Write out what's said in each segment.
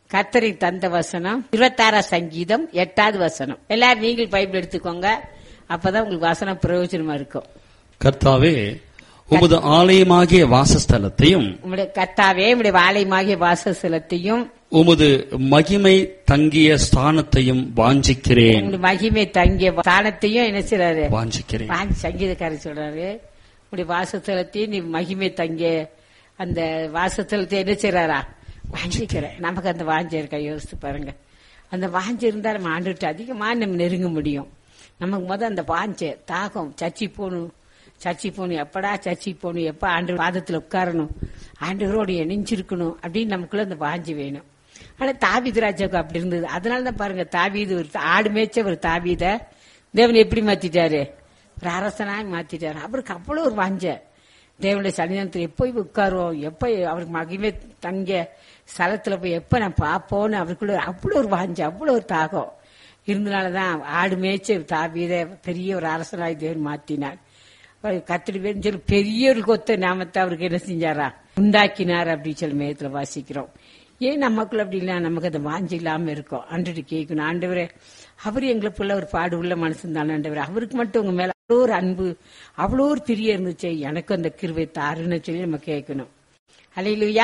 கத்தரி தந்த வசனம் இருபத்தாறாம் சங்கீதம் எட்டாவது வசனம் எல்லாரும் நீங்கள் பைபிள் எடுத்துக்கோங்க அப்பதான் உங்களுக்கு வசனம் பிரயோஜனமா இருக்கும் கர்த்தாவே உமது ஆலயமாகிய வாசஸ்தலத்தையும் உங்களுடைய கத்தாவே உங்களுடைய வாழைமாகிய வாசஸ்தலத்தையும் உமது மகிமை தங்கிய ஸ்தானத்தையும் வாஞ்சிக்கிறேன் உங்களுடைய மகிமை தங்கிய ஸ்தானத்தையும் என்ன செய்றாரு வாஞ்சிக்கிறேன் வாங்கி சங்கீதக்காரர் சொல்றாரு உங்களுடைய வாசஸ்தலத்தையும் நீ மகிமை தங்கிய அந்த வாசஸ்தலத்தை என்ன செய்றாரா வாஞ்சிக்கிறேன் நமக்கு அந்த வாஞ்சி இருக்கா யோசித்து பாருங்க அந்த வாஞ்சி இருந்தா நம்ம ஆண்டுட்டு அதிகமா நம்ம நெருங்க முடியும் நமக்கு முத அந்த வாஞ்சை தாகம் சர்ச்சி போகணும் சர்ச்சி போகணும் எப்படா சர்ச்சி போகணும் எப்ப ஆண்டு பாதத்துல உட்காரணும் ஆண்டவரோடு இணைஞ்சிருக்கணும் அப்படின்னு நமக்குள்ள அந்த வாஞ்சி வேணும் ஆனா தாவீது ராஜாவுக்கு அப்படி இருந்தது அதனால தான் பாருங்க தாவீது ஒரு ஆடு மேய்ச்ச ஒரு தாவீத தேவன் எப்படி மாத்திட்டாரு ஒரு அரசனாய் மாத்திட்டாரு அவருக்கு அவ்வளவு ஒரு வாஞ்ச தேவனுடைய சன்னிதானத்தில் எப்போ போய் உட்காருவோம் எப்போ அவருக்கு மகிமை தங்க ஸ்தலத்துல போய் எப்ப நான் பார்ப்போன்னு அவருக்குள்ள அவ்வளோ ஒரு வாஞ்ச அவ்வளோ ஒரு தாகம் இருந்தனாலதான் ஆடு மேய்ச்ச தாவீத பெரிய ஒரு அரசனாய் தேவன் மாத்தினார் கத்திரி பேர் சொல்லி பெரிய ஒரு கொத்த நாமத்தை அவருக்கு என்ன செஞ்சாரா உண்டாக்கினார் அப்படின்னு சொல்லி மேயத்துல வாசிக்கிறோம் ஏன் நமக்குள்ள அப்படி இல்ல நமக்கு அந்த வாஞ்சி இல்லாம இருக்கும் அன்றைட்டு கேட்கணும் ஆண்டவரே அவர் எங்களுக்குள்ள ஒரு பாடு உள்ள மனசு தானே ஆண்டவரே அவருக்கு மட்டும் உங்க மேல அவ்வளோ ஒரு அன்பு அவ்வளோ ஒரு பிரிய இருந்துச்சு எனக்கு அந்த கிருவை தாருன்னு சொல்லி நம்ம கேட்கணும் அலையிலுயா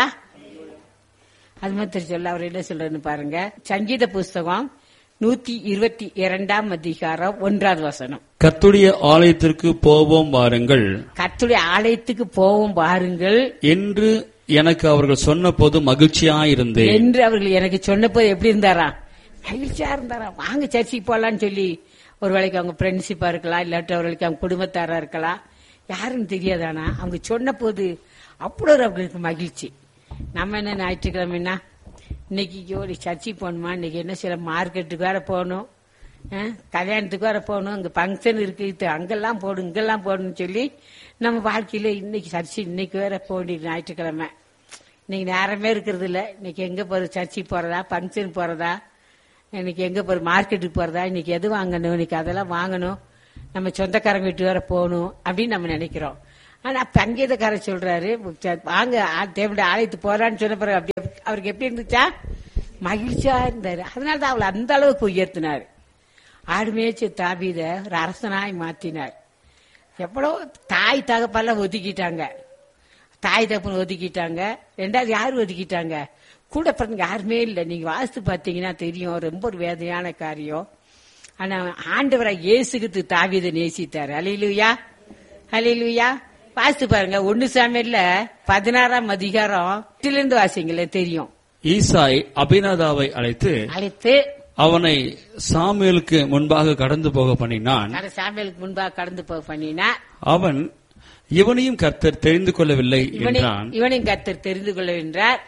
அது மாதிரி சொல்ல அவர் என்ன சொல்றன்னு பாருங்க சங்கீத புஸ்தகம் நூத்தி இருபத்தி இரண்டாம் அதிகாரம் ஒன்றாவது வசனம் கர்த்துடைய ஆலயத்திற்கு போவோம் வாருங்கள் கர்த்தருடைய ஆலயத்துக்கு போவோம் பாருங்கள் என்று எனக்கு அவர்கள் சொன்னபோது மகிழ்ச்சியாயிருந்தேன் என்று அவர்கள் எனக்கு சொன்னபோது எப்படி இருந்தாரா மகிழ்ச்சியா இருந்தாரா வாங்க சர்ச்சைக்கு போலான்னு சொல்லி ஒரு வேளைக்கு அவங்க ஃப்ரெண்ட்ஷிப்பா இருக்கலாம் இல்லாட்டி அவர்களுக்கு அவங்க குடும்பத்தாரா இருக்கலாம் யாருன்னு தெரியாதானா அவங்க சொன்ன போது அவ்வளோ ஒரு அவங்களுக்கு மகிழ்ச்சி நம்ம என்ன ஞாயிற்றுக்கிழமைன்னா இன்னைக்கு ஒரு சர்ச்சைக்கு போகணுமா இன்னைக்கு என்ன சில மார்க்கெட்டுக்கு வேற போகணும் அஹ், கல்யாணத்துக்கு வேற போகணும் அங்க ஃபங்க்ஷன் இருக்கு இது அங்கெல்லாம் போடும் இங்கெல்லாம் போடணும்னு சொல்லி நம்ம வாழ்க்கையில இன்னைக்கு சர்ச்சை இன்னைக்கு வேற போக வேண்டியது ஞாயிற்றுக்கிழமை இன்னைக்கு நேரமே இருக்கிறது இல்ல இன்னைக்கு எங்க போறது சர்ச்சுக்கு போறதா ஃபங்க்ஷன் போறதா இன்னைக்கு எங்க போற மார்க்கெட்டுக்கு போறதா இன்னைக்கு எது வாங்கணும் இன்னைக்கு அதெல்லாம் வாங்கணும் நம்ம சொந்தக்காரங்க வீட்டு வேற போகணும் அப்படின்னு நம்ம நினைக்கிறோம் ஆனா பங்கீதக்காரர் சொல்றாரு ச- வாங்க ஆ- தேவனுடைய ஆலயத்துக்கு போறான்னு சொன்ன பிறகு அப்படி அவருக்கு எப்படி இருந்துச்சா மகிழ்ச்சியா இருந்தாரு அதனால தான் அவளை அந்த அளவுக்கு உயர்த்தினார் ஆடு மேய்ச்சி தாபீத ஒரு அரசனாய் மாத்தினார் எவ்வளவு தாய் தகப்பெல்லாம் ஒதுக்கிட்டாங்க தாய் தகப்பன் ஒதுக்கிட்டாங்க ரெண்டாவது யார் ஒதுக்கிட்டாங்க கூட பிறந்த யாருமே இல்லை நீங்க வாசித்து பார்த்தீங்கன்னா தெரியும் ரொம்ப ஒரு வேதனையான காரியம் ஆனா ஆண்டவரை இயேசுக்கு தாவீதை நேசித்தார் அலையிலுயா அலையிலுயா வாசித்து பாருங்க ஒன்னு சாமியில பதினாறாம் அதிகாரம் இருந்து வாசிங்களே தெரியும் ஈசாய் அபிநாதாவை அழைத்து அழைத்து அவனை சாமுவேலுக்கு முன்பாக கடந்து போக பண்ணினான் கடை சாமியலுக்கு முன்பாக கடந்து போக பண்ணினா அவன் இவனையும் கர்த்தர் தெரிந்து கொள்ளவில்லை இவனை என்றான் இவனையும் கர்த்தர் தெரிந்து கொள்ள என்றார்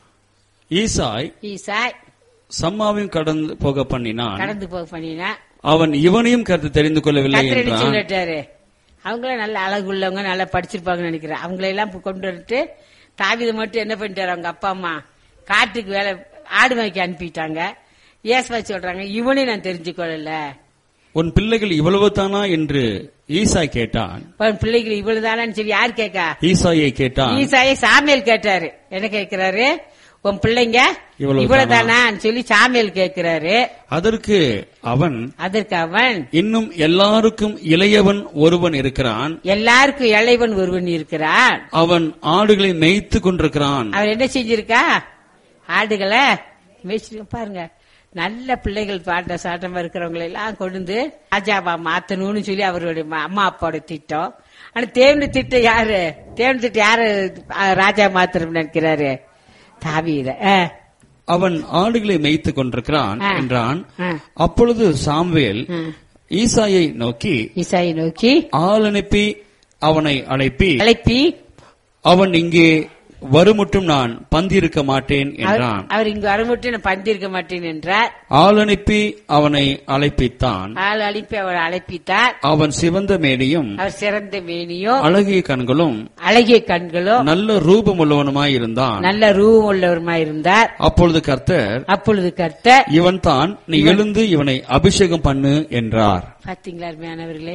ஈசாய் ஈசாய் சம்மாவையும் கடந்து போக பண்ணினான் கடந்து போக பண்ணினா அவன் இவனையும் கர்த்தர் தெரிந்து கொள்ளவில்லை கர்த்தர் என்ன என்றான் சொல்லிட்டாரு அவங்கள நல்ல அழகு உள்ளவங்க நல்லா படிச்சிருப்பாங்கன்னு நினைக்கிறேன் அவங்கள எல்லாம் கொண்டு வந்துட்டு தாவிதை மட்டும் என்ன பண்ணிட்டாரு அவங்க அப்பா அம்மா காட்டுக்கு வேலை ஆடு மேய்க்க அனுப்பிட்டாங்க ஏசுவா சொல்றாங்க இவனையும் நான் தெரிஞ்சு கொள்ளல உன் பிள்ளைகள் இவ்வளவு தானா என்று ஈசாய் கேட்டான் உன் பிள்ளைகள் இவ்வளவுதானு சொல்லி யார் கேட்கா ஈசாயை கேட்டான் ஈசாயை சாமியல் கேட்டாரு என்ன கேட்கிறாரு உன் பிள்ளைங்க இவ்வளவுதானா? இவ்வளவுதானான்னு சொல்லி சாமியல் கேட்கிறாரு அதற்கு அவன் அதற்கு அவன் இன்னும் எல்லாருக்கும் இளையவன் ஒருவன் இருக்கிறான் எல்லாருக்கும் இளைவன் ஒருவன் இருக்கிறான் அவன் ஆடுகளை மேய்த்து கொண்டிருக்கிறான் அவர் என்ன செஞ்சிருக்கா ஆடுகளை மேய்ச்சி பாருங்க நல்ல பிள்ளைகள் பாட்ட சாட்டமா இருக்கிறவங்களை எல்லாம் கொண்டு வந்து ராஜாவா மாத்தணும்னு சொல்லி அவருடைய ம- அம்மா அப்பாவோட திட்டம் ஆனா தேவனு திட்டம் யாரு தேவனு திட்டம் யாரு அஹ், ராஜா மாத்திரம் நினைக்கிறாரு தாவீத அஹ், அவன் ஆடுகளை மேய்த்து கொண்டிருக்கிறான் ஆ. என்றான் அஹ், அப்பொழுது சாமுவேல் அஹ். ஈசாயை நோக்கி ஈசாயை நோக்கி ஆள் அனுப்பி அவனை அழைப்பி அழைப்பி அவன் இங்கே வருமுட்டும் நான் பந்திருக்க மாட்டேன் அவர் என்றான் அவர் இங்கு வரமுட்டு நான் பந்திருக்க மாட்டேன் என்றார் ஆள் அனுப்பி அவனை அழைப்பித்தான் ஆள் அனுப்பி அவர் அழைப்பித்தார் அவன் சிவந்த மேனியும் அவர் சிறந்த மேனியும் அழகிய கண்களும் அழகிய கண்களும் நல்ல ரூபமுள்ளவனுமாயிருந்தான் நல்ல ரூபம் உள்ளவருமா இருந்தார் அப்பொழுது கர்த்தர் அப்பொழுது கர்த்தர் இவன் தான் நீ எழுந்து இவனை அபிஷேகம் பண்ணு என்றார் பாத்தீங்களா அருமையானவர்களே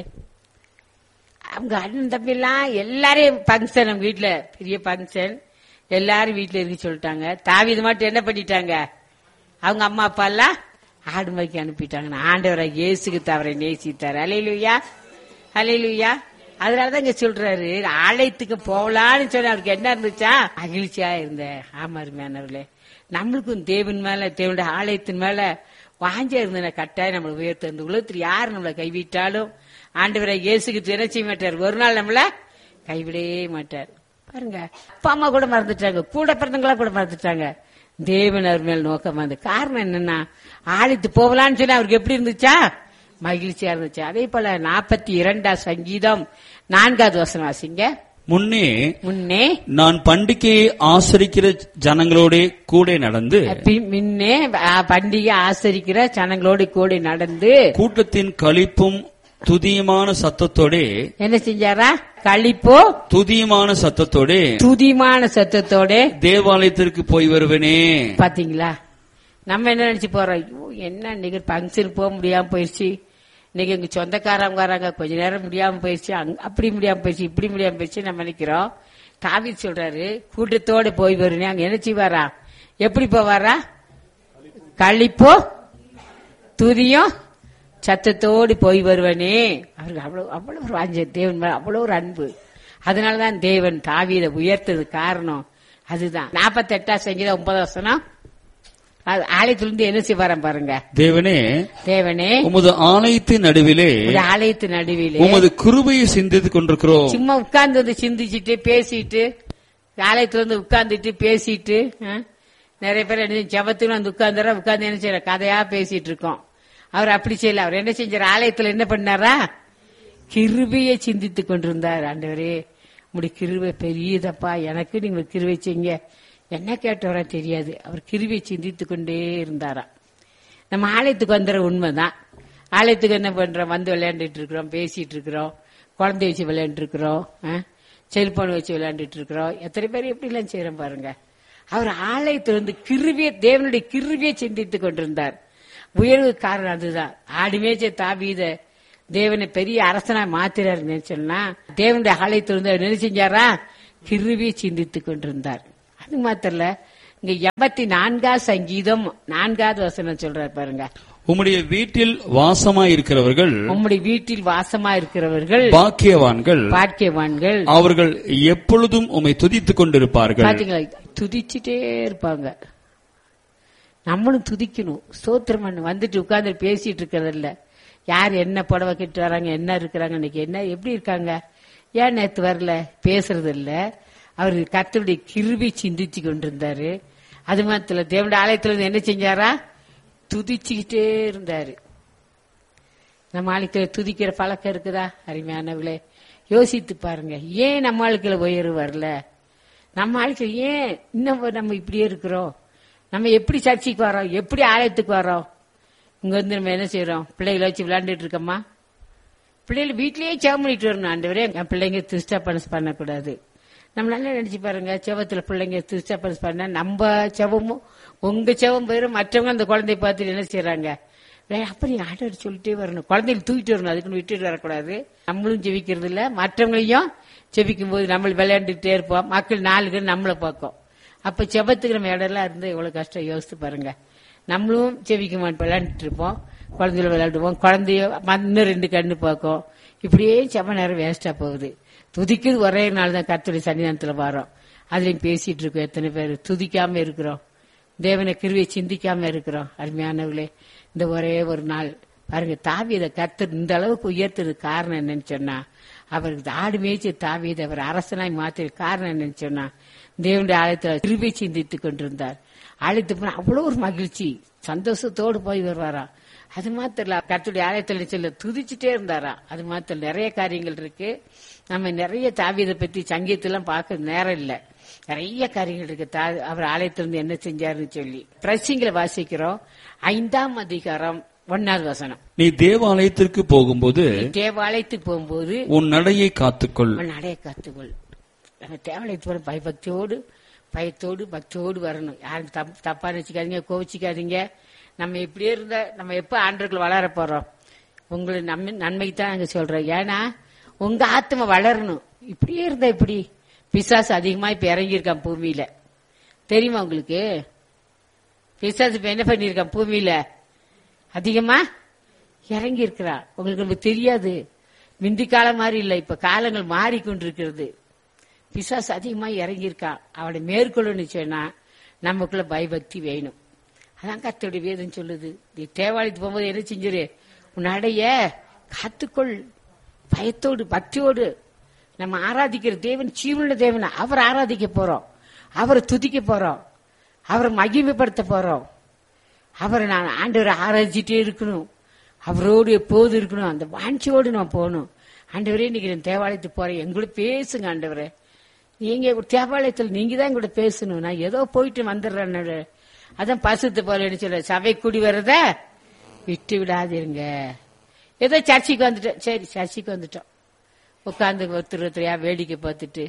அவங்க அண்ணன் தம்பி எல்லாம் எல்லாரையும் பங்கன் அவங்க வீட்டுல பெரிய பங்கன் எல்லாரும் வீட்டுல இருக்கு சொல்லிட்டாங்க தாவிது மட்டும் என்ன பண்ணிட்டாங்க அவங்க அம்மா அப்பா எல்லாம் ஆடு மேய்க்க அனுப்பிட்டாங்க ஆண்டவரை இயேசுக்கு தவறை நேசித்தார் அலையிலுயா அலையிலுயா அதனாலதான் இங்க சொல்றாரு ஆலயத்துக்கு போகலான்னு சொல்லி அவருக்கு என்ன இருந்துச்சா மகிழ்ச்சியா இருந்த ஆமா அருமையானவர்களே நம்மளுக்கும் தேவன் மேல தேவனுடைய ஆலயத்தின் மேல வாஞ்ச இருந்த கட்டாயம் நம்மளை உயர்த்த இந்த உலகத்தில் யார் நம்மளை கைவிட்டாலும் ஆண்டவரை இயேசுக்கு என்ன செய்ய மாட்டார் ஒரு நாள் நம்மள கைவிடவே மாட்டார் பாருங்க அப்பா அம்மா கூட மறந்துட்டாங்க கூட பிறந்தவங்களா கூட மறந்துட்டாங்க தேவன் அவர் மேல் நோக்கமா இருந்தது காரணம் என்னன்னா ஆழித்து போகலான்னு சொல்லி அவருக்கு எப்படி இருந்துச்சா மகிழ்ச்சியா இருந்துச்சு அதே போல நாற்பத்தி இரண்டாம் சங்கீதம் நான்காவது வசனம் வாசிங்க முன்னே முன்னே நான் பண்டிகையை ஆசரிக்கிற ஜனங்களோட கூட நடந்து பி- முன்னே ஆ, பண்டிகை ஆசரிக்கிற ஜனங்களோடு கூட நடந்து கூட்டத்தின் களிப்பும் துதியமான சத்தத்தோடே என்ன செஞ்சாரா களிப்போ துதியமான சத்தத்தோடே துதிமான சத்தத்தோட தேவாலயத்திற்கு போய் வருவனே பாத்தீங்களா நம்ம என்ன நினைச்சு போறோம் ஐயோ என்ன இன்னைக்கு ஃபங்க்ஷன் போக முடியாம போயிடுச்சு இன்னைக்கு எங்க சொந்தக்காரங்க வராங்க கொஞ்ச நேரம் முடியாம போயிடுச்சு அங்க- அப்படி முடியாம போயிடுச்சு இப்படி முடியாம போயிடுச்சு நம்ம நினைக்கிறோம் காவி சொல்றாரு கூட்டத்தோட போய் வருனே அங்க என்ன செய்வாரா எப்படி போவாரா களிப்போ துதியும் சத்தத்தோடு போய் வருவனே அவருக்கு அவ்வளவு அவ்வளவு ஒரு வாஞ்ச தேவன் மேல அவ்வளவு ஒரு அன்பு அதனாலதான் தேவன் தாவீதை உயர்த்தது காரணம் அதுதான் நாற்பத்தி எட்டாம் சங்கீதம் ஒன்பது வசனம் அது ஆலயத்திலிருந்து என்ன செய்வாராம் பாருங்க தேவனே தேவனே உமது ஆலயத்தின் நடுவிலே ஒரு ஆலயத்து நடுவிலே உமது கிருபையை சிந்தித்துக் கொண்டிருக்கிறோம் சும்மா உட்கார்ந்து வந்து சிந்திச்சுட்டு பேசிட்டு ஆலயத்துல வந்து உட்கார்ந்துட்டு பேசிட்டு ஆ? நிறைய பேர் என்ன ஜபத்துல வந்து உட்கார்ந்துற உட்கார்ந்து என்ன செய்யற கதையா பேசிட்டு இருக்கோம் அவர் அப்படி செய்யல அவர் என்ன செஞ்சார் ஆலயத்துல என்ன பண்ணாரா கிருபையை சிந்தித்து கொண்டிருந்தார் ஆண்டவரே உங்களுடைய கிருபை பெரியதப்பா எனக்கு நீங்க கிருபை செய்யுங்க என்ன கேட்டவரா தெரியாது அவர் கிருபை சிந்தித்து கொண்டே இருந்தாராம் நம்ம ஆலயத்துக்கு வந்துற உண்மைதான் ஆலயத்துக்கு என்ன பண்றோம் வந்து விளையாண்டுட்டு இருக்கிறோம் பேசிட்டு இருக்கிறோம் குழந்தை வச்சு விளையாண்டு இருக்கிறோம் செல்போன் வச்சு விளையாண்டுட்டு இருக்கிறோம் எத்தனை பேர் எப்படி எல்லாம் செய்யறோம் பாருங்க அவர் ஆலயத்தில் வந்து கிருவிய தேவனுடைய கிருவியை சிந்தித்துக் கொண்டிருந்தார் உயர்வு காரணம் அதுதான் ஆடிமேச்ச தாவீத தேவனை பெரிய அரசனா மாத்திராரு சொன்னா தேவனுடைய ஆலயத்தில் வந்து அவர் என்ன செஞ்சாரா கிருவியை சிந்தித்துக் கொண்டிருந்தார் அது மாத்திரல இங்க எண்பத்தி நான்காவது சங்கீதம் நான்காவது வசனம் சொல்றாரு பாருங்க உம்முடைய வீட்டில் வாசமாய் இருக்கிறவர்கள் உம்முடைய வீட்டில் வாசமா இருக்கிறவர்கள் பாக்கியவான்கள் பாக்கியவான்கள் அவர்கள் எப்பொழுதும் உம்மை துதித்துக் கொண்டிருப்பார்கள் பாத்தீங்களா துதிச்சுட்டே இருப்பாங்க நம்மளும் துதிக்கணும் ஸ்தோத்திரம் பண்ணு வந்துட்டு உட்கார்ந்து பேசிட்டு இருக்கிறது இல்ல யார் என்ன புடவை கட்டு வராங்க என்ன இருக்கிறாங்க இன்னைக்கு என்ன எப்படி இருக்காங்க ஏன் நேத்து வரல பேசுறது இல்ல அவர் கர்த்தருடைய கிருபி சிந்திச்சு கொண்டிருந்தாரு அது மாத்திர தேவனுடைய ஆலயத்துல இருந்து என்ன செஞ்சாரா துதிச்சுக்கிட்டே இருந்தாரு நம்ம ஆளுக்களை துதிக்கிற பழக்கம் இருக்குதா அருமையானவளே யோசித்து பாருங்க ஏன் நம்ம ஆளுக்களை உயர்வு வரல நம்ம ஆளுக்கள் ஏன் இன்னும் நம்ம இப்படியே இருக்கிறோம் நம்ம எப்படி சர்ச்சைக்கு வரோம் எப்படி ஆலயத்துக்கு வரோம் இங்க வந்து நம்ம என்ன செய்யறோம் பிள்ளைகளை வச்சு விளையாண்டுட்டு இருக்கோமா பிள்ளைகள் வீட்லயே செவம் பண்ணிட்டு வரணும் ஆண்டவரே என் பிள்ளைங்க டிஸ்டர்பன்ஸ் பண்ணக்கூடாது நம்ம நல்லா நினைச்சு பாருங்க செவத்துல பிள்ளைங்க டிஸ்டர்பன்ஸ் பண்ண நம்ம செவமும் உங்க செவம் போயிடும் மற்றவங்க அந்த குழந்தைய பார்த்துட்டு என்ன செய்யறாங்க அப்ப நீ ஆர்டர் சொல்லிட்டே வரணும் குழந்தைகள் தூக்கிட்டு வரணும் அதுக்குன்னு விட்டுட்டு வரக்கூடாது நம்மளும் ஜெபிக்கிறது இல்ல மற்றவங்களையும் ஜெபிக்கும் போது நம்ம விளையாண்டுட்டே இருப்போம் மக்கள் நாலு பேர் நம்மளை பார்க்கும் அப்ப செபத்துக்கு நம்ம இடம்லாம் இருந்து எவ்வளவு கஷ்டம் யோசித்து பாருங்க நம்மளும் ஜெபிக்க மாட்டோம் விளையாண்டுட்டு இருப்போம் குழந்தைகளை விளையாடுவோம் குழந்தைய இன்னும் ரெண்டு கண்ணு பார்க்கும் இப்படியே செம நேரம் வேஸ்டா போகுது துதிக்கிறது ஒரே நாள் தான் கர்த்தருடைய சன்னிதானத்துல வரோம் அதுலயும் பேசிட்டு இருக்கோம் எத்தனை பேர் துதிக்காம இருக்கிறோம் தேவனை கிருவியை சிந்திக்காம இருக்கிறோம் அருமையானவர்களே இந்த ஒரே ஒரு நாள் பாருங்க தாவியதை கர்த்தர் இந்த அளவுக்கு உயர்த்ததுக்கு காரணம் என்னன்னு சொன்னா அவருக்கு ஆடு மேய்ச்சி தாவியதை அவர் அரசனாய் மாத்திர காரணம் என்னன்னு சொன்னா தேவனுடைய ஆலயத்தில் கிருபை சிந்தித்துக் கொண்டிருந்தார் ஆலயத்து போன அவ்வளவு ஒரு மகிழ்ச்சி சந்தோஷத்தோடு போய் வருவாராம் அது மாத்திரல கர்த்தருடைய ஆலயத்தில் சொல்ல துதிச்சுட்டே இருந்தாரா அது மாத்திரம் நிறைய காரியங்கள் இருக்கு நம்ம நிறைய தாவியதை பத்தி சங்கீதத்தெல்லாம் பார்க்க நேரம் இல்ல நிறைய காரியங்கள் இருக்கு தா- அவர் ஆலயத்திலிருந்து என்ன செஞ்சாருன்னு சொல்லி பிரசிங்களை வாசிக்கிறோம் ஐந்தாம் அதிகாரம் ஒன்னாவது வசனம் நீ தேவாலயத்திற்கு போகும்போது தேவாலயத்துக்கு போகும்போது உன் நடையை காத்துக்கொள் உன் நடைய காத்துக்கொள் நம்ம தேவாலயத்தோட பயபக்தியோடு பயத்தோடு பக்தியோடு வரணும் யாரும் தப்- தப்பா நினைச்சுக்காதீங்க கோவிச்சுக்காதீங்க நம்ம இப்படியே இருந்தா நம்ம எப்ப ஆண்டுகள் வளர போறோம் உங்களை நம்ம நன்மைக்கு தான் நாங்க சொல்றோம் ஏன்னா உங்க ஆத்மா வளரணும் இப்படியே இருந்தா இப்படி பிசாசு அதிகமா இப்ப இறங்கியிருக்கான் பூமியில தெரியுமா உங்களுக்கு பிசாசு இப்ப என்ன பண்ணிருக்கான் பூமியில அதிகமா இறங்கி இருக்கிறான் உங்களுக்கு இப்ப தெரியாது முந்தி காலம் மாதிரி இல்ல இப்ப காலங்கள் மாறிக்கொண்டிருக்கிறது பிசாசு அதிகமா இறங்கி இருக்கான் அவனை மேற்கொள்ளணும்னு சொன்னா நமக்குள்ள பயபக்தி வேணும் அதான் கத்தோடைய வேதம் சொல்லுது நீ தேவாலயத்து போகும்போது என்ன செஞ்சிரு உன்னடைய காத்துக்கொள் பயத்தோடு பக்தியோடு நம்ம ஆராதிக்கிற தேவன் ஜீவனுள்ள தேவன் அவர் ஆராதிக்க போறோம் அவரை துதிக்க போறோம் அவரை மகிமைப்படுத்த போறோம் அவரை நான் ஆண்டவரை ஆராய்ச்சிட்டே இருக்கணும் அவரோடு எப்போது இருக்கணும் அந்த வாஞ்சியோடு நான் போகணும் ஆண்டவரே இன்னைக்கு நான் தேவாலயத்துக்கு போறேன் எங்கூட பேசுங்க ஆண்டவரே நீங்க ஒரு தேவாலயத்தில் நீங்க தான் கூட பேசணும் நான் ஏதோ போயிட்டு வந்துடுறேன் ஆண்டவரே. அதான் பசுத்து போல சொல்ல சபை கூடி வர்றத விட்டு விடாதீருங்க ஏதோ சர்ச்சைக்கு வந்துட்டோம் சரி சர்ச்சைக்கு வந்துட்டோம் உட்காந்து ஒருத்தர் ஒருத்தரையா வேடிக்கை பார்த்துட்டு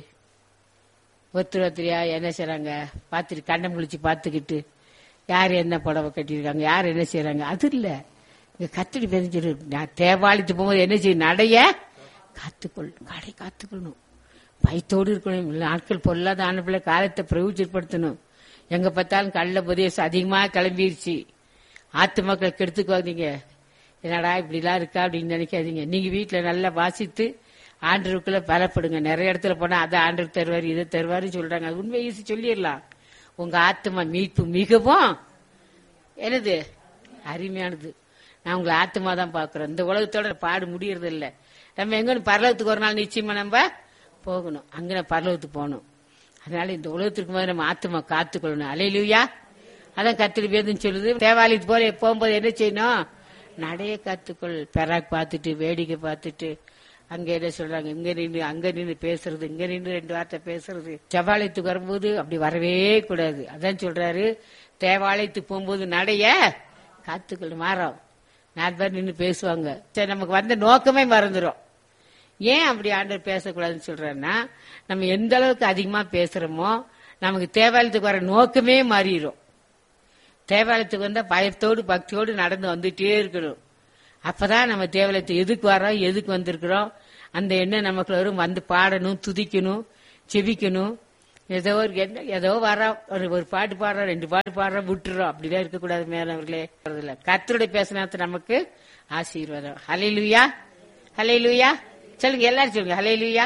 ஒருத்தர் ஒருத்தரையா என்ன செய்றாங்க பார்த்துட்டு கண்ணை முழிச்சு பார்த்துக்கிட்டு யார் என்ன புடவை கட்டியிருக்காங்க யார் என்ன செய்றாங்க அது இல்ல இங்க கத்திரி பெருஞ்சு நான் தேவாலயத்து போகும்போது என்ன செய்யும் நடைய காத்துக்கொள் கடை காத்துக்கொள்ளணும் பயத்தோடு இருக்கணும் இல்ல நாட்கள் பொல்லாத ஆனப்பிள்ள காலத்தை பிரயோஜனப்படுத்தணும் எங்க பார்த்தாலும் கள்ள உபதேசம் அதிகமா கிளம்பிருச்சு ஆத்து மக்களை கெடுத்துக்கு வந்தீங்க என்னடா இப்படிலாம் இருக்கா அப்படின்னு நினைக்காதீங்க நீங்க வீட்டுல நல்லா வாசித்து ஆண்டருக்குள்ள பலப்படுங்க நிறைய இடத்துல போனா அதை ஆண்டர் தருவார் இதை தருவாருன்னு சொல்றாங்க அது உண்மை ஈஸி சொல்லிடலாம் உங்க ஆத்மா மீட்பு மிகவும் என்னது அருமையானது நான் உங்களை ஆத்மா தான் பாக்குறேன் இந்த உலகத்தோட பாடு முடியறது இல்ல நம்ம எங்க பரலோகத்துக்கு ஒரு நாள் நிச்சயமா நம்ம போகணும் அங்க நான் பரலோகத்துக்கு போகணும் அதனால இந்த உலகத்துக்கு போது நம்ம ஆத்மா காத்துக்கொள்ளணும் அலையிலுயா அதான் கத்திரி வேதம் சொல்லுது தேவாலயத்து போல போகும்போது என்ன செய்யணும் நடைய காத்துக்கொள் பெராக் பார்த்துட்டு வேடிக்கை பார்த்துட்டு அங்க என்ன சொல்றாங்க இங்க நின்று அங்க நின்று பேசுறது இங்க நின்று ரெண்டு வார்த்தை பேசுறது தேவாலயத்துக்கு வரும்போது அப்படி வரவே கூடாது அதான் சொல்றாரு தேவாலயத்துக்கு போகும்போது நடைய காத்துக்கொள் மாறோம் நாலு பேர் நின்று பேசுவாங்க சரி நமக்கு வந்த நோக்கமே மறந்துடும் ஏன் அப்படி ஆண்டவர் பேசக்கூடாதுன்னு சொல்றாருன்னா நம்ம எந்த அளவுக்கு அதிகமா பேசுறோமோ நமக்கு தேவாலயத்துக்கு வர நோக்கமே மாறிடும் தேவாலயத்துக்கு வந்தா பயத்தோடு பக்தியோடு நடந்து வந்துட்டே இருக்கணும் அப்பதான் நம்ம தேவாலயத்துக்கு எதுக்கு வரோம் எதுக்கு வந்திருக்கிறோம் அந்த எண்ணம் நமக்கு வரும் வந்து பாடணும் துதிக்கணும் செபிக்கணும் ஏதோ ஒரு என்ன ஏதோ வரோம் ஒரு ஒரு பாட்டு பாடுறோம் ரெண்டு பாட்டு பாடுறோம் விட்டுறோம் அப்படிலாம் இருக்கக்கூடாது மேலவர்களே இல்ல கத்தருடைய பேசினத்து நமக்கு ஆசீர்வாதம் ஹலையிலுயா ஹலையிலுயா சொல்லுங்க எல்லாரும் சொல்லுங்க ஹலையிலுயா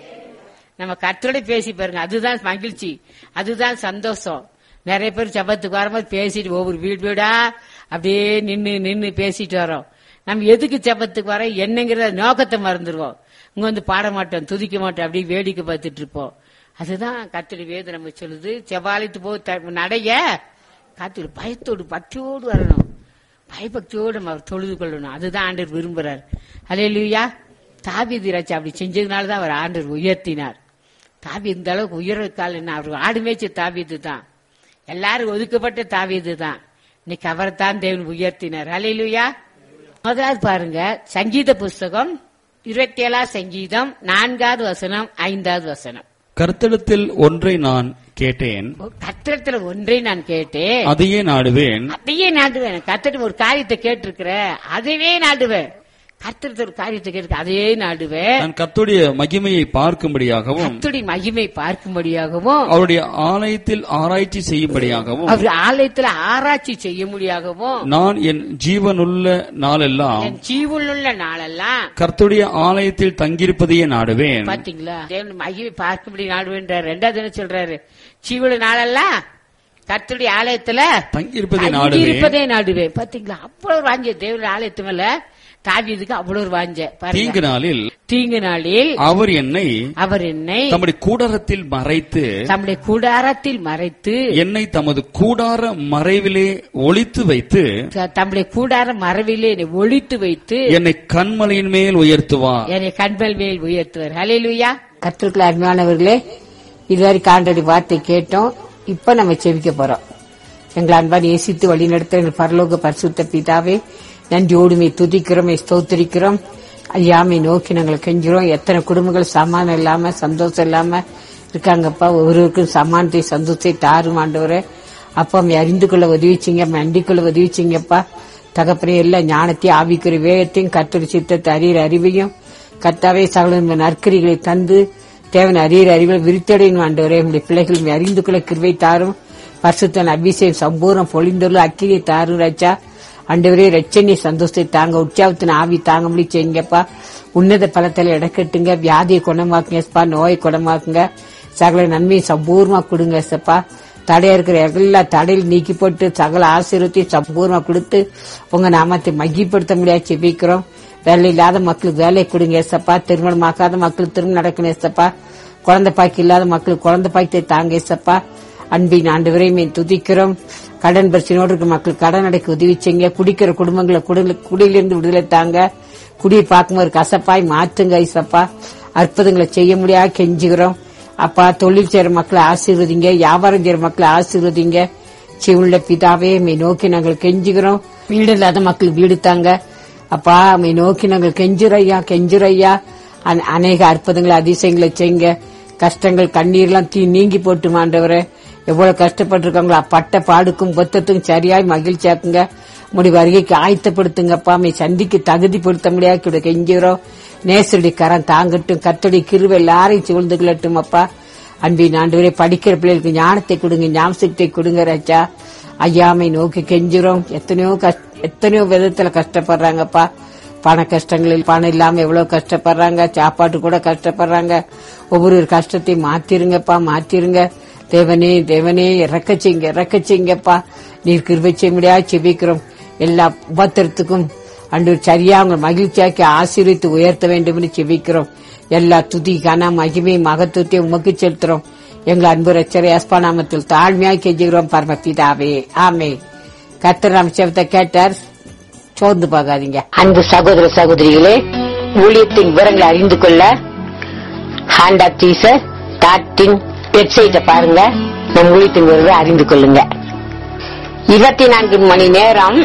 நம்ம கத்தரோட பேசி பாருங்க அதுதான் மகிழ்ச்சி அதுதான் சந்தோஷம் நிறைய பேர் சபத்துக்கு வரும்போது பேசிட்டு ஒவ்வொரு வீடு வீடா அப்படியே நின்னு நின்னு பேசிட்டு வரோம் நம்ம எதுக்கு சபத்துக்கு வரோம் என்னங்கிற நோக்கத்தை மறந்துடுவோம் இங்க வந்து பாட மாட்டோம் துதிக்க மாட்டோம் அப்படியே வேடிக்கை பார்த்துட்டு இருப்போம் அதுதான் கத்தடி வேது நம்ம சொல்லுது செவ்வாலயத்து போ த- நடைய காத்து பயத்தோடு பக்தியோடு வரணும் பயபக்தியோடு நம்ம அவர் தொழுது கொள்ளணும் அதுதான் ஆண்டவர் விரும்புறார் அலையிலுயா தாபீது ராஜா அப்படி செஞ்சதுனால தான் அவர் ஆண்டவர் உயர்த்தினார் தாவி இந்த அளவுக்கு உயர்வுக்கால் என்ன அவர் ஆடு மேய்ச்ச தாவீது தான் எல்லாரும் ஒதுக்கப்பட்ட தாவீது தான் இன்னைக்கு அவரைத்தான் தேவன் உயர்த்தினார் அலையிலுயா முதலாவது பாருங்க சங்கீத புஸ்தகம் இருபத்தி ஏழாம் சங்கீதம் நான்காவது வசனம் ஐந்தாவது வசனம் கர்த்தடத்தில் ஒன்றை நான் கேட்டேன் கத்திரத்துல ஒன்றை நான் கேட்டேன் அதையே நாடுவேன் அதையே நாடுவேன் கத்திர ஒரு காரியத்தை கேட்டிருக்கிற அதுவே நாடுவேன் கத்திரத்துல ஒரு காரியத்தை கேட்டு அதையே நாடுவேன் நான் கர்த்தருடைய மகிமையை பார்க்கும்படியாகவும் கத்துடி மகிமை பார்க்கும்படியாகவும் அவருடைய ஆலயத்தில் ஆராய்ச்சி செய்யும்படியாகவும் அவர் ஆலயத்துல ஆராய்ச்சி செய்ய முடியாகவும் நான் என் ஜீவனுள்ள நாளெல்லாம் என் ஜீவனுள்ள நாளெல்லாம் கர்த்தருடைய ஆலயத்தில் தங்கியிருப்பதையே நாடுவேன் பாத்தீங்களா தேவன் மகிமை பார்க்கும்படி நாடுவேன்றார் ரெண்டாவது என்ன சொல்றாரு ஜீவன நாளெல்லாம் கத்துடைய ஆலயத்துல தங்கியிருப்பதை நாடுவேன் இருப்பதே நாடுவேன் பாத்தீங்களா அவ்வளவு வாஞ்ச தேவனுடைய ஆலயத்து மேல தாவியதுக்கு அவ்வளவு வாஞ்ச பாருங்க தீங்கு நாளில் தீங்கு நாளில் அவர் என்னை அவர் என்னை தம்முடைய கூடாரத்தில் மறைத்து தம்முடைய கூடாரத்தில் மறைத்து என்னை தமது கூடார மறைவிலே ஒளித்து வைத்து த- தம்முடைய கூடார மரபிலே என்னை ஒழித்து வைத்து என்னை கண்மலையின் மேல் உயர்த்துவார் என்னை கண்பல் மேல் உயர்த்துவார் ஹalleluya கத்திற்குள்ள அருமையானவர்களே இதுவரைக்கும் ஆண்டடி வார்த்தை கேட்டோம் இப்ப நம்ம செவிக்க போறோம் எங்களை அன்பான் நேசித்து வழி நடத்த எங்கள் பரலோக பரிசுத்த பிதாவே நன்றியோடுமை துதிக்கிறோம் ஸ்தோத்திரிக்கிறோம் ஐயாமை நோக்கி நாங்கள் கெஞ்சுறோம் எத்தனை குடும்பங்கள் சமாதானம் இல்லாம சந்தோஷம் இல்லாம இருக்காங்கப்பா ஒவ்வொருவருக்கும் சமானத்தை சந்தோஷத்தை தாரும் ஆண்டவரே அப்பா அம்மை அறிந்து கொள்ள உதவிச்சிங்க அண்டிக் கொள்ள உதவிச்சிங்கப்பா தகப்பனே எல்லா ஞானத்தையும் ஆவிக்குரிய வேகத்தையும் கத்தரி சித்தத்தை அறிகிற அறிவையும் கர்த்தாவே சகல நற்கரிகளை தந்து தேவன் அறிகிற அறிவில் விருத்தடையும் ஆண்டவரே உங்களுடைய பிள்ளைகள் உம்மை அறிந்து கொள்ள கிருபை தாரும் பரிசுத்தன் அபிஷேகம் சம்பூர்ணம் பொழிந்துள்ள அக்கினி தாரு ராஜா அண்டவரே ரட்சணி சந்தோஷத்தை தாங்க உற்சாகத்தின் ஆவி தாங்க முடி செய்யுங்கப்பா உன்னத பலத்தில் இடக்கட்டுங்க வியாதியை குணமாக்குங்க ஏசப்பா நோயை குணமாக்குங்க சகல நன்மையை சம்பூர்ணமா கொடுங்க ஏசப்பா தடையா இருக்கிற எல்லா தடையில் நீக்கி போட்டு சகல ஆசீர்வத்தையும் சம்பூர்ணமா கொடுத்து உங்க நாமத்தை மகிப்படுத்த முடியாது செபிக்கிறோம் வேலை இல்லாத மக்களுக்கு வேலை கொடுங்க ஏசப்பா திருமணம் ஆக்காத மக்களுக்கு திருமணம் நடக்கணும் ஏசப்பா குழந்தை பாக்கி இல்லாத மக்களுக்கு குழந்தை பாக்கியத்தை தாங்க ஏசப்பா அன்பின் ஆண்டு வரையுமே துதிக்கிறோம் கடன் பிரச்சனையோடு இருக்க மக்கள் கடன் அடைக்க உதவி செய்யுங்க குடிக்கிற குடும்பங்களை குடில- குடியிலிருந்து விடுதலை தாங்க குடியை பார்க்கும்போது கசப்பாய் மாற்றுங்க ஐசப்பா அற்புதங்களை செய்ய முடியாது கெஞ்சுகிறோம் அப்பா தொழில் செய்யற மக்களை ஆசீர்வதிங்க வியாபாரம் செய்யற மக்களை ஆசீர்வதிங்க சிவுள்ள பிதாவே மே நோக்கி நாங்கள் கெஞ்சுகிறோம் வீடு இல்லாத மக்கள் வீடு தாங்க அப்பா மே நோக்கி நாங்கள் கெஞ்சுறையா கெஞ்சுறையா அன- அநேக அற்புதங்களை அதிசயங்களை செய்யுங்க கஷ்டங்கள் கண்ணீர்லாம் தீ நீங்கி போட்டு மாண்டவரே எவ்வளவு கஷ்டப்பட்டிருக்காங்களோ பட்ட பாடுக்கும் பொத்தத்துக்கும் சரியாய் மகிழ்ச்சியாக்குங்க முடி வருகைக்கு ஆயத்தப்படுத்துங்கப்பா மே சந்திக்கு தகுதிப்படுத்த முடியாது கூட கெஞ்சுகிறோம் நேசருடைய கரம் தாங்கட்டும் கத்தோடைய கிருவை எல்லாரையும் சூழ்ந்து கொள்ளட்டும் அப்பா அன்பின் ஆண்டவரே படிக்கிற பிள்ளைகளுக்கு ஞானத்தை கொடுங்க ஞாபகத்தை கொடுங்க ராஜா ஐயாமை நோக்கி கெஞ்சுறோம் எத்தனையோ கஷ்ட எத்தனையோ விதத்துல கஷ்டப்படுறாங்கப்பா பண கஷ்டங்களில் பணம் இல்லாம எவ்வளவு கஷ்டப்படுறாங்க சாப்பாட்டு கூட கஷ்டப்படுறாங்க ஒவ்வொரு கஷ்டத்தையும் மாத்திருங்கப்பா மாத்திருங்க தேவனே தேவனே இறக்க செய்யுங்க இறக்க செய்யுங்கப்பா நீர் கிருபை செய்ய முடியாது செபிக்கிறோம் எல்லா உபத்திரத்துக்கும் அன்று சரியா அவங்க மகிழ்ச்சியாக்கி ஆசீர்வித்து உயர்த்த வேண்டும் என்று செபிக்கிறோம் எல்லா துதி கன மகிமை மகத்துவத்தை உமக்கு செலுத்துறோம் எங்கள் அன்பு ரச்சரை அஸ்பா நாமத்தில் தாழ்மையாய் கெஞ்சுகிறோம் பரமபிதாவே ஆமே கர்த்தர் நம்ம செவத்தை கேட்டார் சோர்ந்து போகாதீங்க அன்பு சகோதர சகோதரிகளே ஊழியத்தின் விவரங்களை அறிந்து கொள்ள ஹேண்ட் ஆஃப் டீசர் டாட்டின் வெப்சைட்டை பாருங்க நம் ஊழியத்தின் விவரங்களை அறிந்து கொள்ளுங்க இருபத்தி நான்கு மணி நேரம்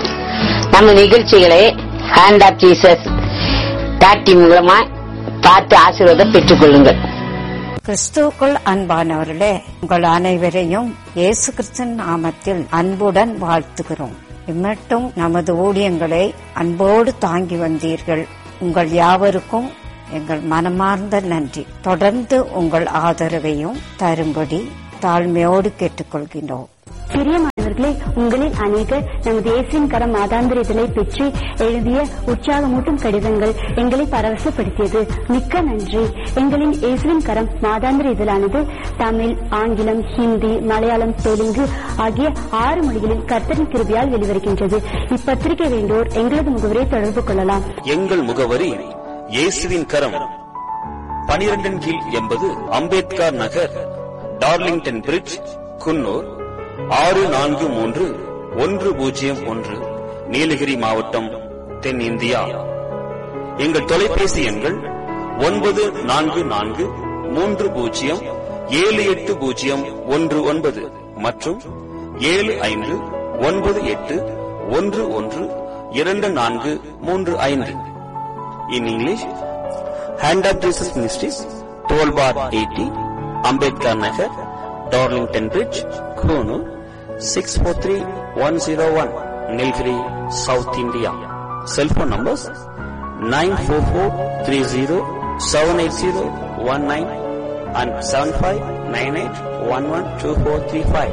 நம்ம நிகழ்ச்சிகளை ஹேண்ட் ஆஃப் ஜீசஸ் டாட்டின் மூலமா பார்த்து ஆசீர்வாதம் பெற்றுக் கொள்ளுங்கள் கிறிஸ்துவுக்குள் அன்பானவர்களே உங்கள் அனைவரையும் இயேசு கிறிஸ்தன் நாமத்தில் அன்புடன் வாழ்த்துகிறோம் இம்மட்டும் நமது ஊழியங்களை அன்போடு தாங்கி வந்தீர்கள் உங்கள் யாவருக்கும் எங்கள் மனமார்ந்த நன்றி தொடர்ந்து உங்கள் ஆதரவையும் தரும்படி தாழ்மையோடு கேட்டுக்கொள்கின்றோம் பிரியமானவர்களே உங்களில் அநேகர் நமது இயேசுவின் கரம் மாதாந்திர இதழை பெற்று எழுதிய உற்சாகமூட்டும் கடிதங்கள் எங்களை பரவசப்படுத்தியது மிக்க நன்றி எங்களின் இயேசுவின் கரம் மாதாந்திர இதழானது தமிழ் ஆங்கிலம் ஹிந்தி மலையாளம் தெலுங்கு ஆகிய ஆறு மொழிகளில் கர்த்தரின் கிருபியால் வெளிவருகின்றது இப்பத்திரிகை வேண்டோர் எங்களது முகவரை தொடர்பு கொள்ளலாம் எங்கள் முகவரி இயேசுவின் கரம் பனிரெண்டின் கீழ் எண்பது அம்பேத்கர் நகர் டார்லிங்டன் பிரிட்ஜ் குன்னூர் ஆறு நான்கு மூன்று ஒன்று பூஜ்ஜியம் ஒன்று நீலகிரி மாவட்டம் தென் இந்தியா எங்கள் தொலைபேசி எண்கள் ஒன்பது நான்கு நான்கு மூன்று பூஜ்ஜியம் ஏழு எட்டு பூஜ்ஜியம் ஒன்று ஒன்பது மற்றும் ஏழு ஐந்து ஒன்பது எட்டு ஒன்று ஒன்று இரண்டு நான்கு மூன்று ஐந்து in English hand of Jesus ministries twelve bar eighty Ambedkar Nagar Darlington bridge Coonoor six four three one zero one Nilgiri south India cellphone numbers nine four four three zero seven eight zero one nine and seven five nine eight one one two four three five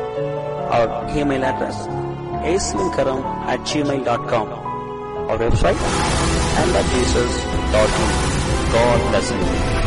our email address aslinkaram at gmail.com our website and at jesus.in. God bless you.